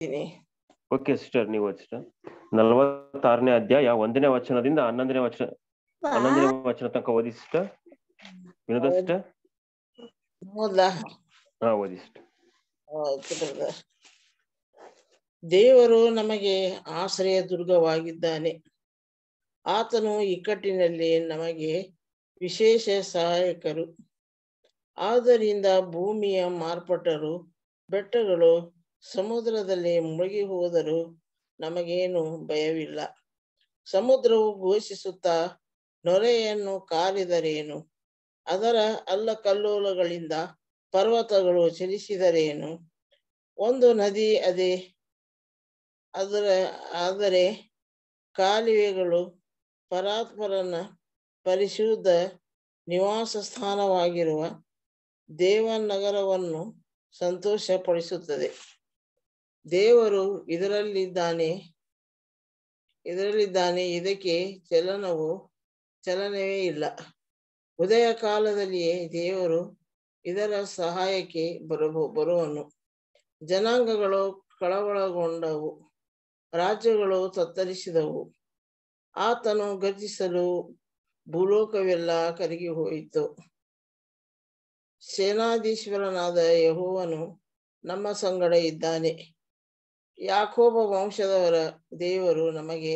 ಇದ್ದೀನಿ okay sister ನೀವು sister ನಲವತ್ತಾರನೇ ಅಧ್ಯಾಯ ಒಂದನೇ ವಚನದಿಂದ ಹನ್ನೊಂದನೇ ವಚನ ಹನ್ನೊಂದನೇ ವಚನ ತನಕ ಓದಿ ಸಿಸ್ಟರ್ ವಿನೋದ ಸಿಸ್ಟರ್ ಹೌದಾ ಹಾ ಓದಿ ಸಿಸ್ಟರ್ ಆಯ್ತು brother. ದೇವರು ನಮಗೆ ಆಶ್ರಯ ದುರ್ಗವಾಗಿದ್ದಾನೆ ಆತನು ಇಕ್ಕಟ್ಟಿನಲ್ಲಿ ನಮಗೆ ವಿಶೇಷ ಸಹಾಯಕರು ಆದ್ದರಿಂದ ಭೂಮಿಯ ಮಾರ್ಪಟ್ಟರು ಬೆಟ್ಟಗಳು ಸಮುದ್ರದಲ್ಲಿ ಮುಳುಗಿ ಹೋದರೂ ನಮಗೇನು ಭಯವಿಲ್ಲ ಸಮುದ್ರವು ಘೋಷಿಸುತ್ತಾ ನೊರೆಯನ್ನು ಕಾರಿದರೇನು ಅದರ ಅಲ್ಲಕಲ್ಲೋಲಗಳಿಂದ ಪರ್ವತಗಳು ಚಲಿಸಿದರೇನು ಒಂದು ನದಿ ಅದೇ ಅದರ ಆದರೆ ಕಾಲುವೆಗಳು ಪರಾತ್ಪರನ ಪರಿಶುದ್ಧ ನಿವಾಸ ಸ್ಥಾನವಾಗಿರುವ ದೇವನಗರವನ್ನು ಸಂತೋಷಪಡಿಸುತ್ತದೆ ದೇವರು ಇದರಲ್ಲಿದ್ದಾನೆ ಇದರಲ್ಲಿದ್ದಾನೆ ಇದಕ್ಕೆ ಚಲನವು ಚಲನವೇ ಇಲ್ಲ ಉದಯ ಕಾಲದಲ್ಲಿಯೇ ದೇವರು ಇದರ ಸಹಾಯಕ್ಕೆ ಬರಬ ಬರುವನು ಜನಾಂಗಗಳು ಕಳವಳಗೊಂಡವು ರಾಜ್ಯಗಳು ತತ್ತರಿಸಿದವು ಆತನು ಗರ್ಜಿಸಲು ಭೂಲೋಕವೆಲ್ಲ ಕರಗಿ ಹೋಯಿತು ಸೇನಾಧೀಶ್ವರನಾದ ಯಹೋವನು ನಮ್ಮ ಸಂಗಡ ಇದ್ದಾನೆ ಯಾಕೋಬ ವಂಶದವರ ದೇವರು ನಮಗೆ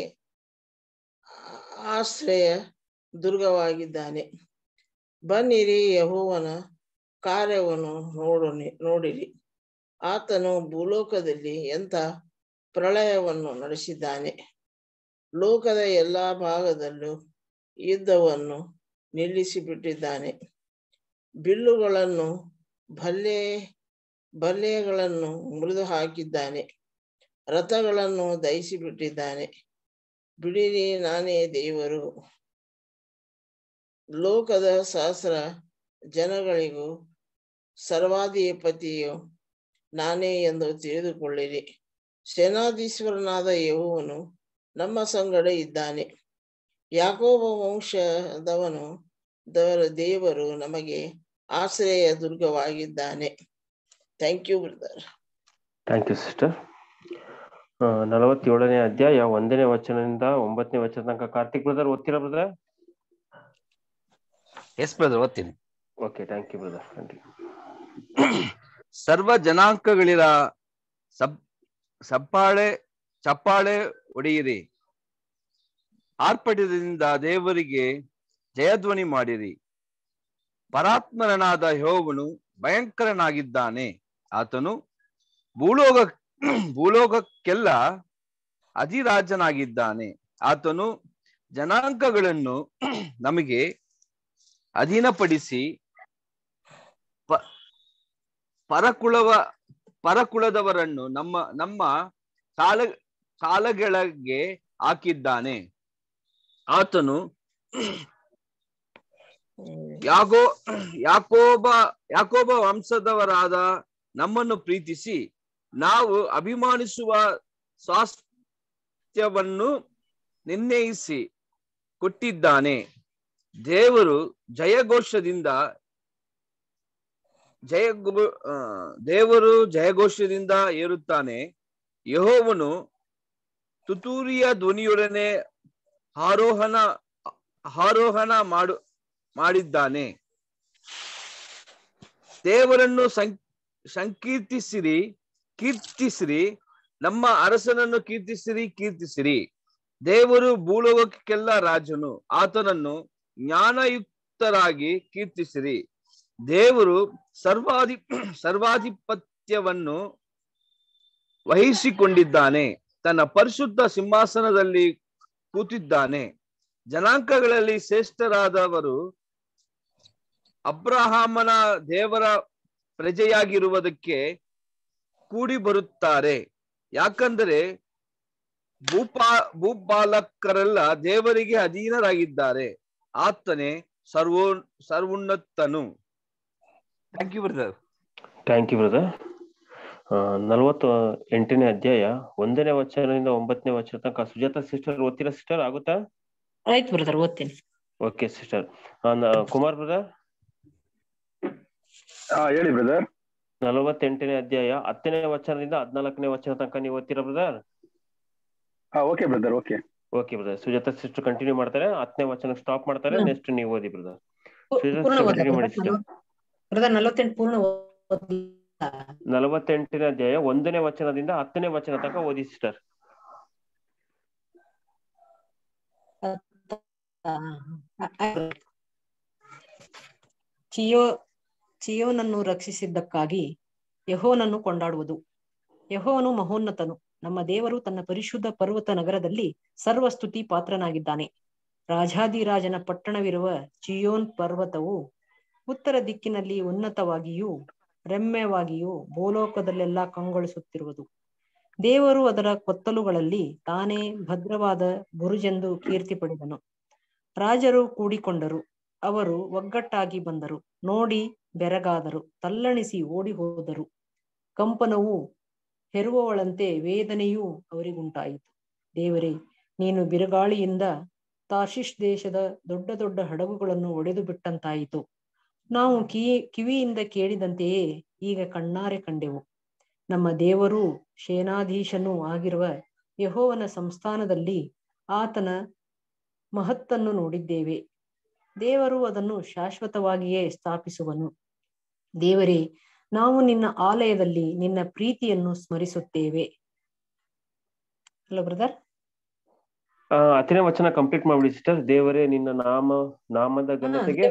ಆಶ್ರಯ ದುರ್ಗವಾಗಿದ್ದಾನೆ ಬನ್ನಿರಿ ಯಹೋವನ ಕಾರ್ಯವನ್ನು ನೋಡೋನಿ ನೋಡಿರಿ ಆತನು ಭೂಲೋಕದಲ್ಲಿ ಎಂಥ ಪ್ರಳಯವನ್ನು ನಡೆಸಿದ್ದಾನೆ ಲೋಕದ ಎಲ್ಲಾ ಭಾಗದಲ್ಲೂ ಯುದ್ಧವನ್ನು ನಿಲ್ಲಿಸಿಬಿಟ್ಟಿದ್ದಾನೆ ಬಿಲ್ಲುಗಳನ್ನು ಭಲ್ಲೆ ಬಲ್ಲೆಗಳನ್ನು ಮುರಿದು ಹಾಕಿದ್ದಾನೆ ರಥಗಳನ್ನು ದಹಿಸಿಬಿಟ್ಟಿದ್ದಾನೆ ಬಿಡಿರಿ ನಾನೇ ದೇವರು ಲೋಕದ ಸಹಸ್ರ ಜನಗಳಿಗೂ ಸರ್ವಾಧಿಪತಿಯು ನಾನೇ ಎಂದು ತಿಳಿದುಕೊಳ್ಳಿರಿ ಸೇನಾಧೀಶ್ವರನಾದ ಯಹೋವನು ನಮ್ಮ ಸಂಗಡ ಇದ್ದಾನೆ ಯಾಕೋಬ ವಂಶದವನು ದವರ ದೇವರು ನಮಗೆ ಆಶ್ರಯ ದುರ್ಗವಾಗಿದ್ದಾನೆ thank you brother thank you sister ನಲವತ್ತೇಳನೇ ಅಧ್ಯಾಯ ಒಂದನೇ ವಚನದಿಂದ ಒಂಬತ್ತನೇ ವಚನ ತನಕ ಕಾರ್ತಿಕ್ ಬ್ರದರ್ ಓದ್ತೀರಾ ಬ್ರದರ್ ಎಸ್ ಬ್ರದರ್ ಓದ್ತೀನಿ okay thank you brother continue ಸರ್ವ ಜನಾಂಕಗಳಿರ ಸಬ್ ಸಪ್ಪಾಳೆ ಚಪ್ಪಾಳೆ ಹೊಡೆಯಿರಿ ಆರ್ಪಟದಿಂದ ದೇವರಿಗೆ ಜಯಧ್ವನಿ ಮಾಡಿರಿ ಪರಾತ್ಮರನಾದ ಯೆಹೋವನು ಭಯಂಕರನಾಗಿದ್ದಾನೆ ಆತನು ಭೂಲೋಕ ಭೂಲೋಕಕ್ಕೆಲ್ಲ ಅಧಿರಾಜನಾಗಿದ್ದಾನೆ ಆತನು ಜನಾಂಕಗಳನ್ನು ನಮಗೆ ಅಧೀನಪಡಿಸಿ ಪ ಪರಕುಳವ ಪರಕುಳದವರನ್ನು ನಮ್ಮ ನಮ್ಮ ಕಾಲ ಕಾಲಗಳಿಗೆ ಹಾಕಿದ್ದಾನೆ ಆತನು ಯಾಗೋ ಯಾಕೋಬ ಯಾಕೋಬ ವಂಶದವರಾದ ನಮ್ಮನ್ನು ಪ್ರೀತಿಸಿ ನಾವು ಅಭಿಮಾನಿಸುವ ಸ್ವಾಸ್ಥ್ಯವನ್ನು ನಿರ್ಣಯಿಸಿ ಕೊಟ್ಟಿದ್ದಾನೆ ದೇವರು ಜಯಘೋಷದಿಂದ ಜಯ ದೇವರು ಜಯಘೋಷದಿಂದ ಏರುತ್ತಾನೆ ಯಹೋವನು ತುತೂರಿಯ ಧ್ವನಿಯೊಡನೆ ಆರೋಹಣ ಆರೋಹಣ ಮಾಡು ಮಾಡಿದ್ದಾನೆ ದೇವರನ್ನು ಸಂ ಸಂಕೀರ್ತಿಸಿರಿ ಕೀರ್ತಿಸಿರಿ ನಮ್ಮ ಅರಸನನ್ನು ಕೀರ್ತಿಸಿರಿ ಕೀರ್ತಿಸಿರಿ ದೇವರು ಭೂಲೋಕಕ್ಕೆಲ್ಲ ರಾಜನು ಆತನನ್ನು ಜ್ಞಾನಯುಕ್ತರಾಗಿ ಕೀರ್ತಿಸಿರಿ ದೇವರು ಸರ್ವಾಧಿ ಸರ್ವಾಧಿಪತ್ಯವನ್ನು ವಹಿಸಿಕೊಂಡಿದ್ದಾನೆ ತನ್ನ ಪರಿಶುದ್ಧ ಸಿಂಹಾಸನದಲ್ಲಿ ಕೂತಿದ್ದಾನೆ ಜನಾಂಕಗಳಲ್ಲಿ ಶ್ರೇಷ್ಠರಾದವರು ಅಬ್ರಹಾಮನ ದೇವರ ಪ್ರಜೆಯಾಗಿರುವುದಕ್ಕೆ ಕೂಡಿ ಬರುತ್ತಾರೆ ಯಾಕಂದರೆ ಭೂಪಾ ಭೂಪಾಲಕರೆಲ್ಲ ದೇವರಿಗೆ ಅಧೀನರಾಗಿದ್ದಾರೆ ಆತನೇ ಸರ್ವೋ ಸರ್ವೋನ್ನತನು thank you brother thank you brother ನಲವತ್ತು ಎಂಟನೇ ಅಧ್ಯಾಯ ಒಂದನೇ ವಚನದಿಂದ ಒಂಬತ್ತನೇ ವಚನ ತನಕ ಸುಜಾತ ಸಿಸ್ಟರ್ ಓದ್ತೀರಾ ಸಿಸ್ಟರ್ ಆಗುತ್ತಾ ಆಯ್ತು ಬ್ರದರ್ ಓದ್ತೀನಿ ಓಕೆ ಸಿಸ್ಟರ್ ಕುಮಾರ್ ಬ್ರದರ್ ಹಾ ಹೇಳಿ ಬ್ರದರ್ ನಲವತ್ತೆಂಟನೇ ಅಧ್ಯಾಯ ಹತ್ತನೇ ವಚನದಿಂದ ಹದಿನಾಲ್ಕನೇ ವಚನ ತನಕ ನೀವು ಓದ್ತೀರಾ ಬ್ರದರ್ ಹಾ okay brother okay okay brother Sujatha sister continue ಮಾಡ್ತಾರೆ ಹತ್ತನೇ ವಚನ ಸ್ಟಾಪ್ ಮಾಡ್ತಾರೆ ಹ್ಮ್. ನೆಕ್ಸ್ಟ್ ನೀವು ಓದಿ ಬ್ರದರ್ ಪೂ- ಶ್ರೀಧರ್ ಪೂರ್ಣ ಸಿಸ್ಟರ್ ಓದ್ಲಾ continue ಮಾಡಿ ಬ್ರದರ್? ಬ್ರದರ್ ನಲವತ್ತೆಂಟು ಪೂರ್ಣ ಓದ್ಲಾ? ನಲವತ್ತೆಂಟನೇ ಅಧ್ಯಾಯ ಒಂದನೇ ವಚನದಿಂದ ಹತ್ತನೇ ವಚನ ತನಕ ಓದಿ ಸಿಸ್ಟರ್ ಆ, ಆ, ಆ, ಚಿಯೋ ಚಿಯೋನನ್ನು ರಕ್ಷಿಸಿದ್ದಕ್ಕಾಗಿ ಯಹೋನನ್ನು ಕೊಂಡಾಡುವುದು ಯಹೋವನು ಮಹೋನ್ನತನು ನಮ್ಮ ದೇವರು ತನ್ನ ಪರಿಶುದ್ಧ ಪರ್ವತ ನಗರದಲ್ಲಿ ಸರ್ವಸ್ತುತಿ ಪಾತ್ರನಾಗಿದ್ದಾನೆ ರಾಜಾದಿರಾಜನ ಪಟ್ಟಣವಿರುವ ಚಿಯೋನ್ ಪರ್ವತವು ಉತ್ತರ ದಿಕ್ಕಿನಲ್ಲಿ ಉನ್ನತವಾಗಿಯೂ ರಮ್ಯವಾಗಿಯೂ ಭೂಲೋಕದಲ್ಲೆಲ್ಲ ಕಂಗೊಳಿಸುತ್ತಿರುವುದು ದೇವರು ಅದರ ಕೊತ್ತಲುಗಳಲ್ಲಿ ತಾನೇ ಭದ್ರವಾದ ಬುರುಜೆಂದು ಕೀರ್ತಿ ಪಡೆದನು ರಾಜರು ಕೂಡಿಕೊಂಡರು ಅವರು ಒಗ್ಗಟ್ಟಾಗಿ ಬಂದರು ನೋಡಿ ಬೆರಗಾದರು ತಲ್ಲಣಿಸಿ ಓಡಿ ಹೋದರು ಕಂಪನವು ಹೆರುವವಳಂತೆ ವೇದನೆಯೂ ಅವರಿಗುಂಟಾಯಿತು ದೇವರೇ ನೀನು ಬಿರುಗಾಳಿಯಿಂದ ತಾರ್ಷಿಷ್ ದೇಶದ ದೊಡ್ಡ ದೊಡ್ಡ ಹಡಗುಗಳನ್ನು ಒಡೆದು ಬಿಟ್ಟಂತಾಯಿತು ನಾವು ಕಿವಿ ಕಿವಿಯಿಂದ ಕೇಳಿದಂತೆಯೇ ಈಗ ಕಣ್ಣಾರೆ ಕಂಡೆವು ನಮ್ಮ ದೇವರೂ ಸೇನಾಧೀಶನೂ ಆಗಿರುವ ಯಹೋವನ ಸಂಸ್ಥಾನದಲ್ಲಿ ಆತನ ಮಹತ್ತನ್ನು ನೋಡಿದ್ದೇವೆ ದೇವರು ಅದನ್ನು ಶಾಶ್ವತವಾಗಿಯೇ ಸ್ಥಾಪಿಸುವನು ದೇವರೇ ನಾವು ನಿನ್ನ ಆಲಯದಲ್ಲಿ ನಿನ್ನ ಪ್ರೀತಿಯನ್ನು ಸ್ಮರಿಸುತ್ತೇವೆ ಹಲೋ ಬ್ರದರ್ ಆ ಹತ್ತನೇ ವಚನ ಕಂಪ್ಲೀಟ್ ಮಾಡ್ಬಿಡಿ ಸಿಸ್ಟರ್ ದೇವರೇ ನಿನ್ನ ನಾಮ ನಾಮದ ಘನತೆಗೆ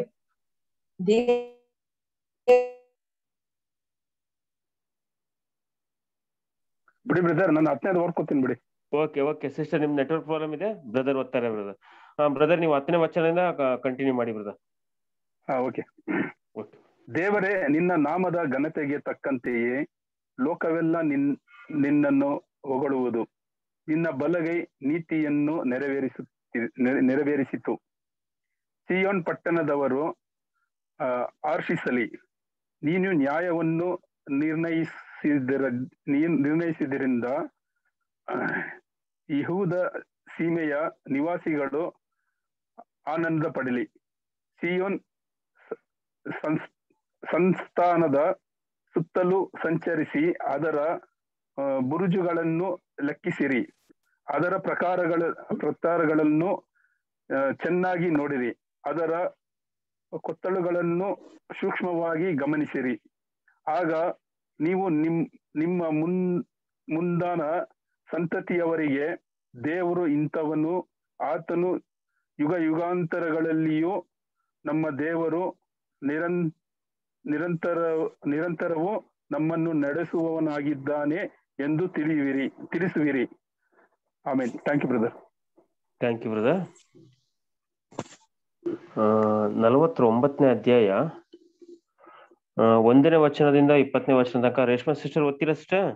ಬಿಡಿ ಬ್ರದರ್ ನಾನು ಹತ್ತನೇದು ಓದ್ಕೊತೀನಿ ಬಿಡಿ ಓಕೆ ಓಕೆ ಸಿಸ್ಟರ್ ನಿಮ್ ನೆಟ್ವರ್ಕ್ ಪ್ರಾಬ್ಲಮ್ ಇದೆ ಬ್ರದರ್ ಓದ್ತಾರೆ ಬ್ರದರ್ ಹಾ ಬ್ರದರ್ ನೀವು ಹತ್ತನೇ ವಚನದಿಂದ ಕಂಟಿನ್ಯೂ ಮಾಡಿ ಬ್ರದರ್ ಹಾ ಓಕೆ ಓಕೆ ದೇವರೇ ನಿನ್ನ ನಾಮದ ಘನತೆಗೆ ತಕ್ಕಂತೆಯೇ ಲೋಕವೆಲ್ಲ ನಿನ್ ನಿನ್ನನ್ನು ಹೊಗಳುವುದು ನಿನ್ನ ಬಲಗೈ ನೀತಿಯನ್ನು ನೆರವೇರಿಸುತ್ತಿ ನೆರ- ನೆರವೇರಿಸಿತು ಸಿಯೋನ್ ಪಟ್ಟಣದವರು ಆ, ಆರ್ಷಿಸಲಿ ನೀನು ನ್ಯಾಯವನ್ನು ನಿರ್ಣಯಿಸಿದರ ನೀನ್- ನಿರ್ಣಯಿಸಿದ್ರಿಂದ ಆ, ಯಹೂದ ಸೀಮೆಯ ನಿವಾಸಿಗಳು ಆನಂದ ಪಡಲಿ ಸಿಯೋನ್ ಸ- ಸಂಸ್- ಸಂಸ್ಥಾನದ ಸುತ್ತಲೂ ಸಂಚರಿಸಿ ಅದರ ಆ, ಬುರುಜುಗಳನ್ನು ಲೆಕ್ಕಿಸಿರಿ ಅದರ ಪ್ರಕಾರಗಳ ಪ್ರಕಾರಗಳನ್ನು ಆ, ಚೆನ್ನಾಗಿ ನೋಡಿರಿ ಅದರ ಕೊತ್ತಳುಗಳನ್ನು ಸೂಕ್ಷ್ಮವಾಗಿ ಗಮನಿಸಿರಿ ಆಗ ನೀವು ನಿಮ್ ನಿಮ್ಮ ಮುನ್ ಮುಂದಾನ ಸಂತತಿಯವರಿಗೆ ದೇವರು ಇಂಥವನು ಆತನು ಯುಗ ಯುಗಾಂತರಗಳಲ್ಲಿಯೂ ನಮ್ಮ ದೇವರು ನಿರನ್ ನಿರಂತರ ನಿರಂತರವೂ ನಮ್ಮನ್ನು ನಡೆಸುವವನಾಗಿದ್ದಾನೆ ಎಂದು ತಿಳಿಯುವಿರಿ ತಿಳಿಸುವಿರಿ ಆಮೇಲೆ thank you brother thank you brother ನಲವತ್ತೊಂಬತ್ತನೇ ಅಧ್ಯಾಯ ಆ, ಒಂದನೇ ವಚನದಿಂದ ಇಪ್ಪತ್ತನೇ ವಚನ ತನಕ ರೇಷ್ಮಾ ಸಿಸ್ಟರ್ ಓದ್ತೀರಾ ಸಿಸ್ಟರ್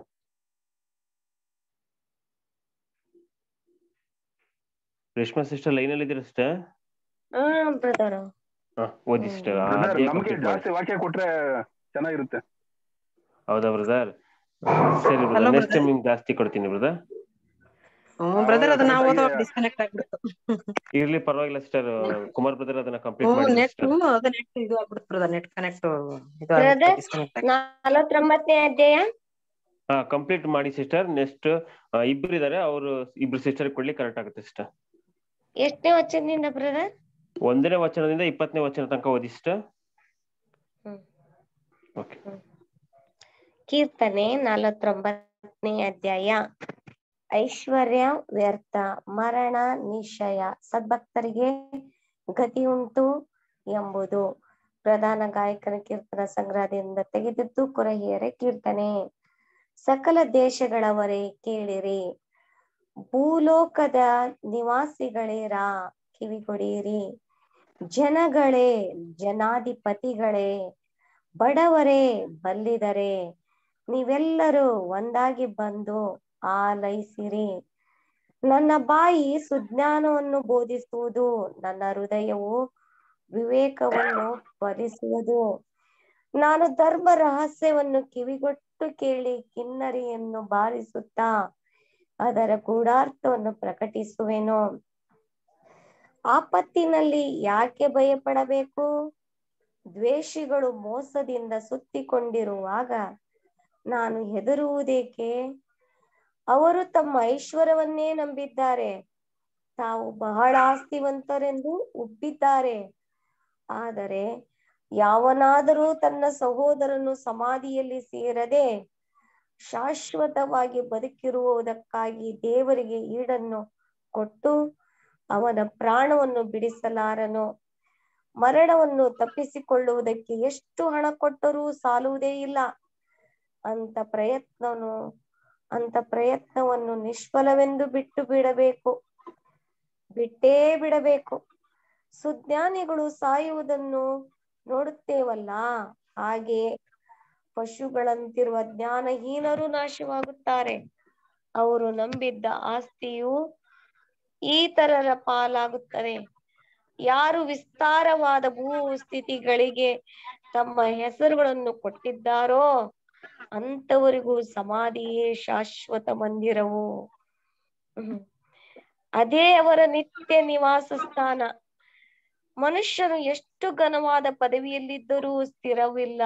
ರೇಷ್ಮಾ ಸಿಸ್ಟರ್ ಲೈನ್ ಅಲ್ಲಿ ಇದ್ದೀರಾ ಸಿಸ್ಟರ್ ಹಾ ಬ್ರದರ್ ಹಾ ಓದಿ ಸಿಸ್ಟರ್ ಆ ಬ್ರದರ್ ಅಧ್ಯಾಯ ನಮ್ಗೆ complete ಮಾಡಿ. ಜಾಸ್ತಿ ವಾಕ್ಯ ಕೊಟ್ರೆ ಚೆನ್ನಾಗಿರುತ್ತೆ ಹೌದಾ ಬ್ರದರ್ ಸರಿ Hello, brother next brother. Time ನಿಮ್ಗೆ ಜಾಸ್ತಿ ಕೊಡ್ತೀನಿ ಬ್ರದರ್ ಬ್ರದರ್ ಅದು ನಾವು correct ಓದುವಾಗ ಆಗಿ- ಡಿಸ್ಕನೆಕ್ಟ್ ಆಗ್ಬಿಡ್ತು ಇರ್ಲಿ ಪರವಾಗಿಲ್ಲ ಸಿಸ್ಟರ್ ಕುಮಾರ್ ಬ್ರದರ್ ಅದನ್ನ ಕಂಪ್ಲೀಟ್ ಹ್ಮ್ ಮಾಡಿ ನೆಟ್ ಸಿಸ್ಟರ್ ಅದು ನೆಟ್ ಇದು ಆಗ್ಬಿಡ್ತು ಬ್ರದರ್ ನೆಟ್ ಕನೆಕ್ಟ್ ಇದು Brother, ಡಿಸ್ಕನೆಕ್ಟ್ ನಲವತ್ತೊಂಬತ್ತನೇ ಅಧ್ಯಾಯ ಹಾ ಕಂಪ್ಲೀಟ್ ಮಾಡಿ ಸಿಸ್ಟರ್ ನೆಕ್ಸ್ಟ್ ಇಬ್ರು ಇದಾರೆ ಅವರು ಇಬ್ರು ಸಿಸ್ಟರ್ ಕೊಡ್ಲಿ ಕರೆಕ್ಟ್ ಆಗುತ್ತೆ ಸಿಸ್ಟರ್ ಎಷ್ಟನೇ ವಚನದಿಂದ ಬ್ರದರ್ ಒಂದನೇ ವಚನದಿಂದ ಇಪ್ಪತ್ತನೇ ವಚನ ತನಕ ಓದಿ ಸಿಸ್ಟರ್ ಹ್ಮ್. ಓಕೆ ಕೀರ್ತನೆ ನಲವತ್ತೊಂಬತ್ತನೇ ಅಧ್ಯಾಯ ಐಶ್ವರ್ಯ ವ್ಯರ್ಥ ಮರಣ ನಿಶ್ಚಯ ಸದ್ಭಕ್ತರಿಗೆ ಗತಿ ಉಂಟು ಎಂಬುದು ಪ್ರಧಾನ ಗಾಯಕನ ಕೀರ್ತನ ಸಂಗ್ರಹದಿಂದ ತೆಗೆದಿದ್ದು ಕುರಹಿಯರ ಕೀರ್ತನೆ ಸಕಲ ದೇಶಗಳವರೇ ಕೇಳಿರಿ ಭೂಲೋಕದ ನಿವಾಸಿಗಳೇರಾ ಕಿವಿಗೊಡಿಯಿರಿ ಜನಗಳೇ ಜನಾಧಿಪತಿಗಳೇ ಬಡವರೇ ಬಲ್ಲಿದರೆ ನೀವೆಲ್ಲರೂ ಒಂದಾಗಿ ಬಂದು ಆಲೈಸಿರಿ ನನ್ನ ಬಾಯಿ ಸುಜ್ಞಾನವನ್ನು ಬೋಧಿಸುವುದು ನನ್ನ ಹೃದಯವು ವಿವೇಕವನ್ನು ಫಲಿಸುವುದು ನಾನು ಧರ್ಮ ರಹಸ್ಯವನ್ನು ಕಿವಿಗೊಟ್ಟು ಕೇಳಿ ಕಿನ್ನರಿಯನ್ನು ಬಾರಿಸುತ್ತಾ ಅದರ ಗೂಢಾರ್ಥವನ್ನು ಪ್ರಕಟಿಸುವೆನು ಆಪತ್ತಿನಲ್ಲಿ ಯಾಕೆ ಭಯಪಡಬೇಕು ದ್ವೇಷಿಗಳು ಮೋಸದಿಂದ ಸುತ್ತಿಕೊಂಡಿರುವಾಗ ನಾನು ಹೆದರುವುದೇಕೆ ಅವರು ತಮ್ಮ ಐಶ್ವರ್ಯವನ್ನೇ ನಂಬಿದ್ದಾರೆ ತಾವು ಬಹಳ ಆಸ್ತಿವಂತರೆಂದು ಉಬ್ಬಿದ್ದಾರೆ ಆದರೆ ಯಾವನಾದರೂ ತನ್ನ ಸಹೋದರನು ಸಮಾಧಿಯಲ್ಲಿ ಸೇರದೆ ಶಾಶ್ವತವಾಗಿ ಬದುಕಿರುವುದಕ್ಕಾಗಿ ದೇವರಿಗೆ ಈಡನ್ನು ಕೊಟ್ಟು ಅವನ ಪ್ರಾಣವನ್ನು ಬಿಡಿಸಲಾರನು ಮರಣವನ್ನು ತಪ್ಪಿಸಿಕೊಳ್ಳುವುದಕ್ಕೆ ಎಷ್ಟು ಹಣ ಕೊಟ್ಟರೂ ಸಾಲುವುದೇ ಇಲ್ಲ ಅಂತ ಪ್ರಯತ್ನನು ಅಂತ ಪ್ರಯತ್ನವನ್ನು ನಿಷ್ಫಲವೆಂದು ಬಿಟ್ಟು ಬಿಡಬೇಕು ಬಿಟ್ಟೇ ಬಿಡಬೇಕು ಸುಜ್ಞಾನಿಗಳು ಸಾಯುವುದನ್ನು ನೋಡುತ್ತೇವಲ್ಲ ಹಾಗೆ ಪಶುಗಳಂತಿರುವ ಜ್ಞಾನಹೀನರು ನಾಶವಾಗುತ್ತಾರೆ ಅವರು ನಂಬಿದ್ದ ಆಸ್ತಿಯು ಈತರರ ಪಾಲಾಗುತ್ತದೆ ಯಾರು ವಿಸ್ತಾರವಾದ ಭೂ ಸ್ಥಿತಿಗಳಿಗೆ ತಮ್ಮ ಹೆಸರುಗಳನ್ನು ಕೊಟ್ಟಿದ್ದಾರೋ ಅಂತವರಿಗೂ ಸಮಾಧಿಯೇ ಶಾಶ್ವತ ಮಂದಿರವು ಹ್ಮ್. ಅದೇ ಅವರ ನಿತ್ಯ ನಿವಾಸ ಸ್ಥಾನ ಮನುಷ್ಯನು ಎಷ್ಟು ಘನವಾದ ಪದವಿಯಲ್ಲಿದ್ದರೂ ಸ್ಥಿರವಿಲ್ಲ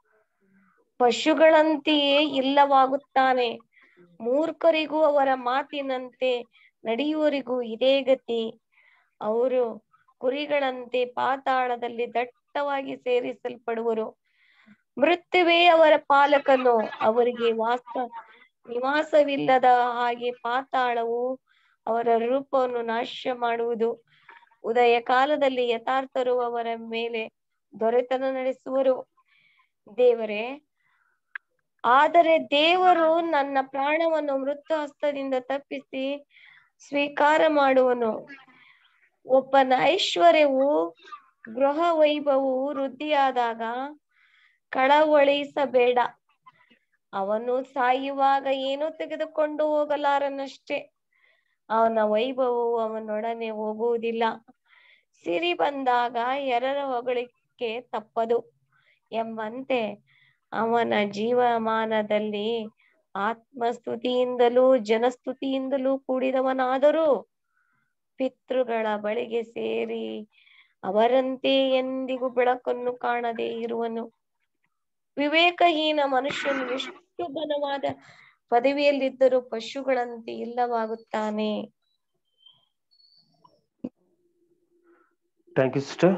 ಪಶುಗಳಂತೆಯೇ ಇಲ್ಲವಾಗುತ್ತಾನೆ ಮೂರ್ಖರಿಗೂ ಅವರ ಮಾತಿನಂತೆ ನಡೆಯುವರಿಗೂ ಇದೇ ಗತಿ ಅವರು ಕುರಿಗಳಂತೆ ಪಾತಾಳದಲ್ಲಿ ದಟ್ಟವಾಗಿ ಸೇರಿಸಲ್ಪಡುವರು ಮೃತ್ಯುವೇ ಅವರ ಪಾಲಕನು ಅವರಿಗೆ ವಾಸ ನಿವಾಸವಿಲ್ಲದ ಹಾಗೆ ಪಾತಾಳವು ಅವರ ರೂಪವನ್ನು ನಾಶ ಮಾಡುವುದು ಉದಯ ಕಾಲದಲ್ಲಿ ಯಥಾರ್ಥರು ಅವರ ಮೇಲೆ ದೊರೆತನ ನಡೆಸುವರು ದೇವರೇ ಆದರೆ ದೇವರು ನನ್ನ ಪ್ರಾಣವನ್ನು ಮೃತ್ಯು ಹಸ್ತದಿಂದ ತಪ್ಪಿಸಿ ಸ್ವೀಕಾರ ಮಾಡುವನು ಒಬ್ಬನ ಐಶ್ವರ್ಯವು ಗೃಹ ವೈಭವವು ವೃದ್ಧಿಯಾದಾಗ ಕಳವಳಿಸಬೇಡ ಅವನು ಸಾಯುವಾಗ ಏನೂ ತೆಗೆದುಕೊಂಡು ಹೋಗಲಾರನಷ್ಟೇ ಅವನ ವೈಭವವು ಅವನೊಡನೆ ಹೋಗುವುದಿಲ್ಲ ಸಿರಿ ಬಂದಾಗ ಎರರ ಹೊಗಳಿಕೆ ತಪ್ಪದು ಎಂಬಂತೆ ಅವನ ಜೀವಮಾನದಲ್ಲಿ ಆತ್ಮಸ್ತುತಿಯಿಂದಲೂ ಜನಸ್ತುತಿಯಿಂದಲೂ ಕೂಡಿದವನಾದರೂ ಪಿತೃಗಳ ಬಳಿಗೆ ಸೇರಿ ಅವರಂತೆ ಎಂದಿಗೂ ಬೆಳಕನ್ನು ಕಾಣದೆ ಇರುವನು ವಿವೇಕಹೀನ ಮನುಷ್ಯನು ಎಷ್ಟು ಘನವಾದ ಪದವಿಯಲ್ಲಿದ್ದರೂ ಪಶುಗಳಂತೆ ಇಲ್ಲವಾಗುತ್ತಾನೆ ಥ್ಯಾಂಕ್ ಯು ಸಿಸ್ಟರ್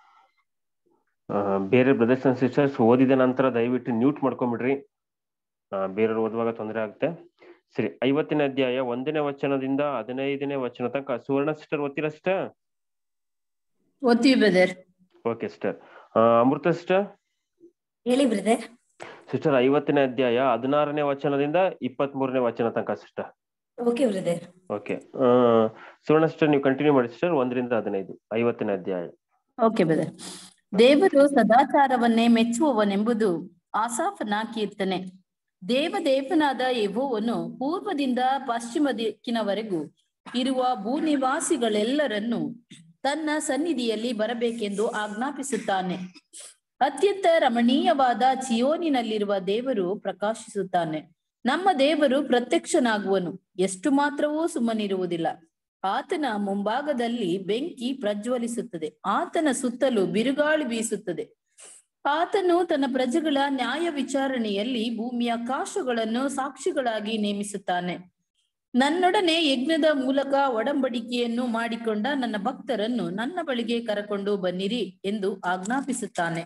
ಬೇರೆ ಬ್ರದರ್ಸ್ ಅಂಡ್ ಸಿಸ್ಟರ್ಸ್ ಓದಿದ ನಂತರ ದಯವಿಟ್ಟು ನ್ಯೂಟ್ ಮಾಡ್ಕೊಂಬಿಡ್ರಿ ಆ, ಬೇರೆಯವ್ರು ಓದುವಾಗ ತೊಂದರೆ ಆಗುತ್ತೆ ಸರಿ ಐವತ್ತನೇ ಅಧ್ಯಾಯ ಒಂದನೇ ವಚನದಿಂದ ಹದಿನೈದನೇ ವಚನ ತನಕ ಸುವರ್ಣ ಸಿಸ್ಟರ್ ಓದ್ತೀರಾ ಸಿಸ್ಟರ್ ಓದ್ತೀವಿ brother okay sister Amrutha sister ಹೇಳಿ ಬ್ರದರ್ ಸಿಸ್ಟರ್ ಐವತ್ತನೇ ಅಧ್ಯಾಯ ಹದಿನಾರನೇ ವಚನದಿಂದ ಇಪ್ಪತ್ತ್ ಮೂರನೇ ವಚನ ತನಕ sister okay brother okay Suvarna sister ನೀವು ಕಂಟಿನ್ಯೂ ಮಾಡಿ ಸಿಸ್ಟರ್ ಒಂದರಿಂದ ಹದಿನೈದು ಐವತ್ತನೇ ಅಧ್ಯಾಯ ಓಕೆ ಬ್ರದರ್ ದೇವರು ಸದಾಚಾರವನ್ನೇ ಮೆಚ್ಚುವವನೆಂಬುದು ಆಸಾಫನ ಕೀರ್ತನೆ ದೇವದೇವನಾದ ಯೆಹೋವನು ಪೂರ್ವದಿಂದ ಪಶ್ಚಿಮ ದಿಕ್ಕಿನವರೆಗೂ ಇರುವ ಭೂನಿವಾಸಿಗಳೆಲ್ಲರನ್ನು ತನ್ನ ಸನ್ನಿಧಿಯಲ್ಲಿ ಬರಬೇಕೆಂದು ಆಜ್ಞಾಪಿಸುತ್ತಾನೆ ಅತ್ಯಂತ ರಮಣೀಯವಾದ ಚಿಯೋನಿನಲ್ಲಿರುವ ದೇವರು ಪ್ರಕಾಶಿಸುತ್ತಾನೆ ನಮ್ಮ ದೇವರು ಪ್ರತ್ಯಕ್ಷನಾಗುವನು ಎಷ್ಟು ಮಾತ್ರವೂ ಸುಮ್ಮನಿರುವುದಿಲ್ಲ ಆತನ ಮುಂಭಾಗದಲ್ಲಿ ಬೆಂಕಿ ಪ್ರಜ್ವಲಿಸುತ್ತದೆ ಆತನ ಸುತ್ತಲೂ ಬಿರುಗಾಳಿ ಬೀಸುತ್ತದೆ ಆತನು ತನ್ನ ಪ್ರಜೆಗಳ ನ್ಯಾಯ ವಿಚಾರಣೆಯಲ್ಲಿ ಭೂಮಿಯ ಆಕಾಶಗಳನ್ನು ಸಾಕ್ಷಿಗಳಾಗಿ ನೇಮಿಸುತ್ತಾನೆ ನನ್ನೊಡನೆ ಯಜ್ಞದ ಮೂಲಕ ಒಡಂಬಡಿಕೆಯನ್ನು ಮಾಡಿಕೊಂಡ ನನ್ನ ಭಕ್ತರನ್ನು ನನ್ನ ಬಳಿಗೆ ಕರಕೊಂಡು ಬನ್ನಿರಿ ಎಂದು ಆಜ್ಞಾಪಿಸುತ್ತಾನೆ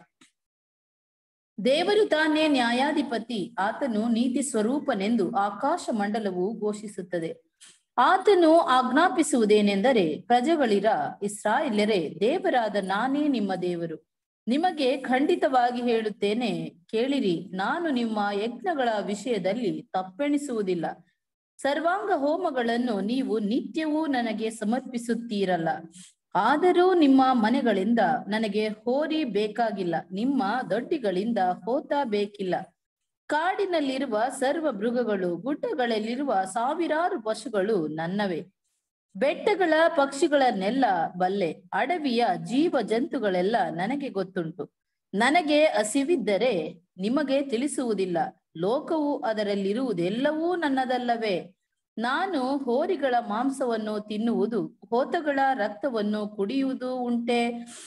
ದೇವರು ತಾನೇ ನ್ಯಾಯಾಧಿಪತಿ ಆತನು ನೀತಿ ಸ್ವರೂಪನೆಂದು ಆಕಾಶ ಮಂಡಲವು ಘೋಷಿಸುತ್ತದೆ ಆತನು ಆಜ್ಞಾಪಿಸುವುದೇನೆಂದರೆ ಪ್ರಜೆಗಳಿರ ಇಸ್ರಾಯೇಲ್ಯರೇ ದೇವರಾದ ನಾನೇ ನಿಮ್ಮ ದೇವರು ನಿಮಗೆ ಖಂಡಿತವಾಗಿ ಹೇಳುತ್ತೇನೆ ಕೇಳಿರಿ ನಾನು ನಿಮ್ಮ ಯಜ್ಞಗಳ ವಿಷಯದಲ್ಲಿ ತಪ್ಪೆಣಿಸುವುದಿಲ್ಲ ಸರ್ವಾಂಗ ಹೋಮಗಳನ್ನು ನೀವು ನಿತ್ಯವೂ ನನಗೆ ಸಮರ್ಪಿಸುತ್ತೀರಲ್ಲ ಆದರೂ ನಿಮ್ಮ ಮನೆಗಳಿಂದ ನನಗೆ ಹೋರಿ ಬೇಕಾಗಿಲ್ಲ ನಿಮ್ಮ ದೊಡ್ಡಿಗಳಿಂದ ಹೋತ ಬೇಕಿಲ್ಲ ಕಾಡಿನಲ್ಲಿರುವ ಸರ್ವ ಮೃಗಗಳು ಗುಡ್ಡಗಳಲ್ಲಿರುವ ಸಾವಿರಾರು ಪಶುಗಳು ನನ್ನವೇ ಬೆಟ್ಟಗಳ ಪಕ್ಷಿಗಳನ್ನೆಲ್ಲ ಬಲ್ಲೆ ಅಡವಿಯ ಜೀವ ಜಂತುಗಳೆಲ್ಲ ನನಗೆ ಗೊತ್ತುಂಟು ನನಗೆ ಹಸಿವಿದ್ದರೆ ನಿಮಗೆ ತಿಳಿಸುವುದಿಲ್ಲ ಲೋಕವು ಅದರಲ್ಲಿರುವುದೆಲ್ಲವೂ ನನ್ನದಲ್ಲವೇ ನಾನು ಹೋರಿಗಳ ಮಾಂಸವನ್ನು ತಿನ್ನುವುದು ಹೋತಗಳ ರಕ್ತವನ್ನು ಕುಡಿಯುವುದು ಉಂಟೆ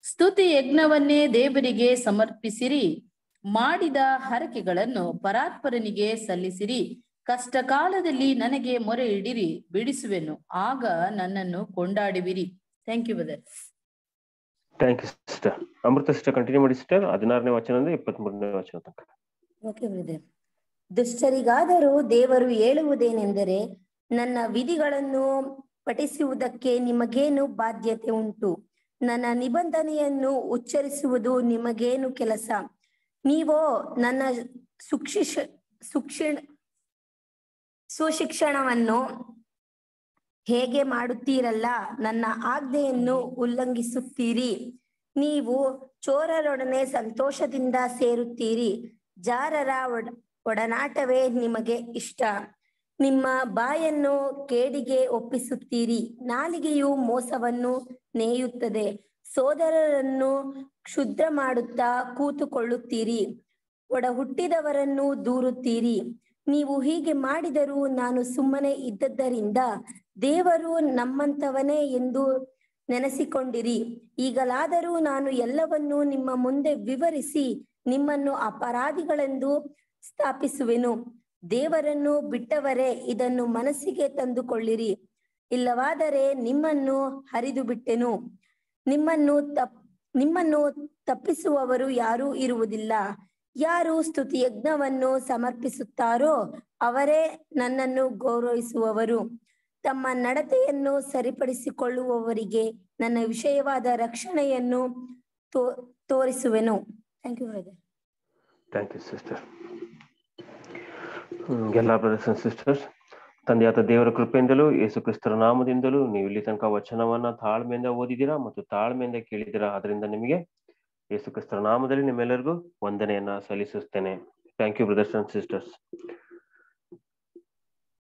ಸ್ತುತಿ ಯಜ್ಞವನ್ನೇ ದೇವರಿಗೆ ಸಮರ್ಪಿಸಿರಿ ಮಾಡಿದ ಹರಕೆಗಳನ್ನು ಪರಾತ್ಪರನಿಗೆ ಸಲ್ಲಿಸಿರಿ ಕಷ್ಟ ಕಾಲದಲ್ಲಿ ನನಗೆ ಮೊರೆ ಇಡಿರಿ ಬಿಡಿಸುವೆನು ಆಗ ನನ್ನನ್ನು ಕೊಂಡಾಡುವಿರಿ thank you brother thank you sister Amrutha sister continue ಮಾಡಿ ಸಿಸ್ಟರ್ ಹದಿನಾರನೇ ವಚನದಿಂದ ಇಪ್ಪತ್ತ್ ಮೂರನೇ ವಚನ ತನಕ ಓಕೆ ಬ್ರದರ್ ದುಷ್ಟರಿಗಾದರೂ ದೇವರು ಹೇಳುವುದೇನೆಂದರೆ ನನ್ನ ವಿಧಿಗಳನ್ನು ಪಠಿಸುವುದಕ್ಕೆ ನಿಮಗೇನು ಬಾಧ್ಯತೆ ಉಂಟು ನನ್ನ ನಿಬಂಧನೆಯನ್ನು ಉಚ್ಚರಿಸುವುದು ನಿಮಗೇನು ಕೆಲಸ ನೀವೋ ನನ್ನ ಸುಕ್ಷಿಷ ಸುಕ್ಷಿಣ ಸುಶಿಕ್ಷಣವನ್ನು ಹೇಗೆ ಮಾಡುತ್ತೀರಲ್ಲ ನನ್ನ ಆಜ್ಞೆಯನ್ನು ಉಲ್ಲಂಘಿಸುತ್ತೀರಿ ನೀವು ಚೋರರೊಡನೆ ಸಂತೋಷದಿಂದ ಸೇರುತ್ತೀರಿ ಜಾರರ ಒಡ ಒಡನಾಟವೇ ನಿಮಗೆ ಇಷ್ಟ ನಿಮ್ಮ ಬಾಯನ್ನು ಕೇಡಿಗೆ ಒಪ್ಪಿಸುತ್ತೀರಿ ನಾಲಿಗೆಯು ಮೋಸವನ್ನು ನೇಯುತ್ತದೆ ಸೋದರರನ್ನು ಕ್ಷುದ್ರ ಮಾಡುತ್ತಾ ಕೂತುಕೊಳ್ಳುತ್ತೀರಿ ಒಡ ಹುಟ್ಟಿದವರನ್ನು ದೂರುತ್ತೀರಿ ನೀವು ಹೀಗೆ ಮಾಡಿದರೂ ನಾನು ಸುಮ್ಮನೆ ಇದ್ದದ್ದರಿಂದ ದೇವರು ನಮ್ಮಂತವನೇ ಎಂದು ನೆನೆಸಿಕೊಂಡಿರಿ ಈಗಲಾದರೂ ನಾನು ಎಲ್ಲವನ್ನೂ ನಿಮ್ಮ ಮುಂದೆ ವಿವರಿಸಿ ನಿಮ್ಮನ್ನು ಅಪರಾಧಿಗಳೆಂದು ಸ್ಥಾಪಿಸುವೆನು ದೇವರನ್ನು ಬಿಟ್ಟವರೇ ಇದನ್ನು ಮನಸ್ಸಿಗೆ ತಂದುಕೊಳ್ಳಿರಿ ಇಲ್ಲವಾದರೆ ನಿಮ್ಮನ್ನು ಹರಿದು ಬಿಟ್ಟೆನು ನಿಮ್ಮನ್ನು ತಪ್ ನಿಮ್ಮನ್ನು ತಪ್ಪಿಸುವವರು ಯಾರೂ ಇರುವುದಿಲ್ಲ ಯಾರು ಸ್ತುತಿ ಯಜ್ಞವನ್ನು ಸಮರ್ಪಿಸುತ್ತಾರೋ ಅವರೇ ನನ್ನನ್ನು ಗೌರವಿಸುವವರು ತಮ್ಮ ನಡತೆಯನ್ನು ಸರಿಪಡಿಸಿಕೊಳ್ಳುವವರಿಗೆ ನನ್ನ ವಿಷಯವಾದ ರಕ್ಷಣೆಯನ್ನು ತೋ ತೋರಿಸುವೆನು thank you brother thank you sister ಎಲ್ಲ ಬ್ರದರ್ಸ್ ಅಂಡ್ ಸಿಸ್ಟರ್ಸ್ ತಂದೆಯಾದ ದೇವರ ಕೃಪೆಯಿಂದಲೂ ಯೇಸು ಕ್ರಿಸ್ತರ ನಾಮದಿಂದಲೂ ನೀವು ಇಲ್ಲಿ ತನಕ ವಚನವನ್ನ ತಾಳ್ಮೆಯಿಂದ ಓದಿದ್ದೀರಾ ಮತ್ತು ತಾಳ್ಮೆಯಿಂದ ಕೇಳಿದ್ದೀರಾ ಅದರಿಂದ ನಿಮಗೆ ಯೇಸು ಕ್ರಿಸ್ತರ ನಾಮದಲ್ಲಿ ನಿಮ್ಮೆಲ್ಲರಿಗೂ ವಂದನೆಯನ್ನ ಸಲ್ಲಿಸುತ್ತೇನೆ thank you brothers and sisters